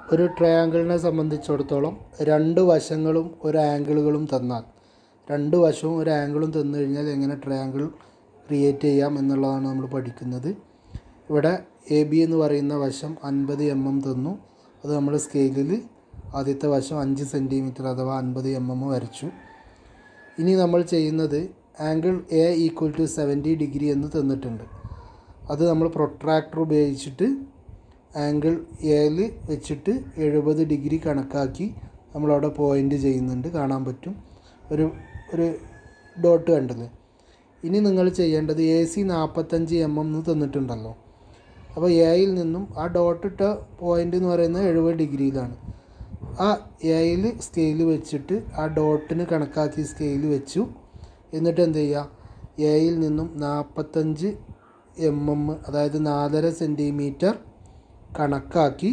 ഒരു ട്രയാങ്കിളിനെ സംബന്ധിച്ചിടത്തോളം രണ്ട് വശങ്ങളും ഒരു ആംഗിളുകളും തന്നാൽ രണ്ട് വശവും ഒരു ആംഗിളും തന്നു കഴിഞ്ഞാൽ എങ്ങനെ ട്രയാങ്കിൾ ക്രിയേറ്റ് ചെയ്യാം എന്നുള്ളതാണ് നമ്മൾ പഠിക്കുന്നത് ഇവിടെ എ ബി എന്ന് പറയുന്ന വശം അൻപത് എം എം തന്നു അത് നമ്മൾ സ്കെയിലിൽ ആദ്യത്തെ വശം അഞ്ച് സെൻറ്റിമീറ്റർ അഥവാ അൻപത് എം എം വരച്ചു ഇനി നമ്മൾ ചെയ്യുന്നത് angle A equal to seventy degree എന്ന് തന്നിട്ടുണ്ട് അത് നമ്മൾ പ്രൊട്രാക്ടർ ഉപയോഗിച്ചിട്ട് ആംഗിൾ എയിൽ വെച്ചിട്ട് എഴുപത് ഡിഗ്രി കണക്കാക്കി നമ്മളവിടെ പോയിൻ്റ് ചെയ്യുന്നുണ്ട് കാണാൻ പറ്റും ഒരു ഒരു ഡോട്ട് കണ്ടത് ഇനി നിങ്ങൾ ചെയ്യേണ്ടത് എ സി നാൽപ്പത്തഞ്ച് എം എം എന്ന് തന്നിട്ടുണ്ടല്ലോ അപ്പോൾ എയിൽ നിന്നും ആ ഡോട്ട് ഇട്ട പോയിൻ്റ് എന്ന് പറയുന്നത് എഴുപത് ഡിഗ്രിയിലാണ് ആ എയിൽ സ്കെയിൽ വെച്ചിട്ട് ആ ഡോട്ടിന് കണക്കാക്കി സ്കെയിൽ വെച്ചു എന്നിട്ട് എന്ത് ചെയ്യുക എയിൽ നിന്നും നാൽപ്പത്തഞ്ച് എം എം അതായത് നാലര സെൻറ്റിമീറ്റർ കണക്കാക്കി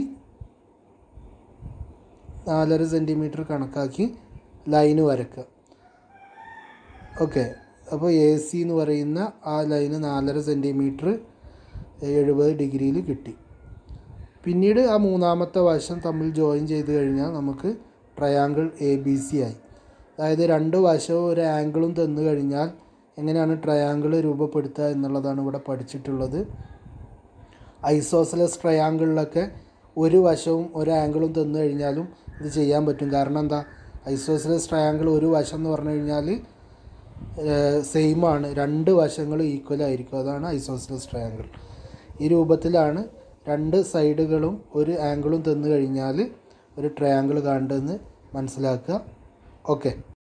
നാലര സെൻറ്റിമീറ്റർ കണക്കാക്കി ലൈന് വരക്കുക ഓക്കെ അപ്പോൾ എ സി എന്ന് പറയുന്ന ആ ലൈന് നാലര സെൻറ്റിമീറ്റർ എഴുപത് ഡിഗ്രിയിൽ കിട്ടി പിന്നീട് ആ മൂന്നാമത്തെ വശം തമ്മിൽ ജോയിൻ ചെയ്ത് കഴിഞ്ഞാൽ നമുക്ക് ട്രയാങ്കിൾ എ ബി സി ആയി അതായത് രണ്ട് വശവും ഒരു ആംഗിളും തന്നു കഴിഞ്ഞാൽ എങ്ങനെയാണ് ട്രയാങ്കിൾ രൂപപ്പെടുത്തുക എന്നുള്ളതാണ് ഇവിടെ പഠിച്ചിട്ടുള്ളത് ഐസോസലസ് ട്രയാങ്കിളിലൊക്കെ ഒരു വശവും ഒരു ആംഗിളും തന്നു കഴിഞ്ഞാലും ഇത് ചെയ്യാൻ പറ്റും കാരണം എന്താ ഐസോസലസ് ട്രയാങ്കിൾ ഒരു വശം എന്ന് പറഞ്ഞു കഴിഞ്ഞാൽ സെയിം ആണ് രണ്ട് വശങ്ങളും ഈക്വൽ ആയിരിക്കും അതാണ് ഐസോസലസ് ട്രയാങ്കിൾ ഈ രൂപത്തിലാണ് രണ്ട് സൈഡുകളും ഒരു ആംഗിളും തന്നു കഴിഞ്ഞാൽ ഒരു ട്രയാങ്കിൾ കാണേണ്ടതെന്ന് മനസ്സിലാക്കുക ഓക്കെ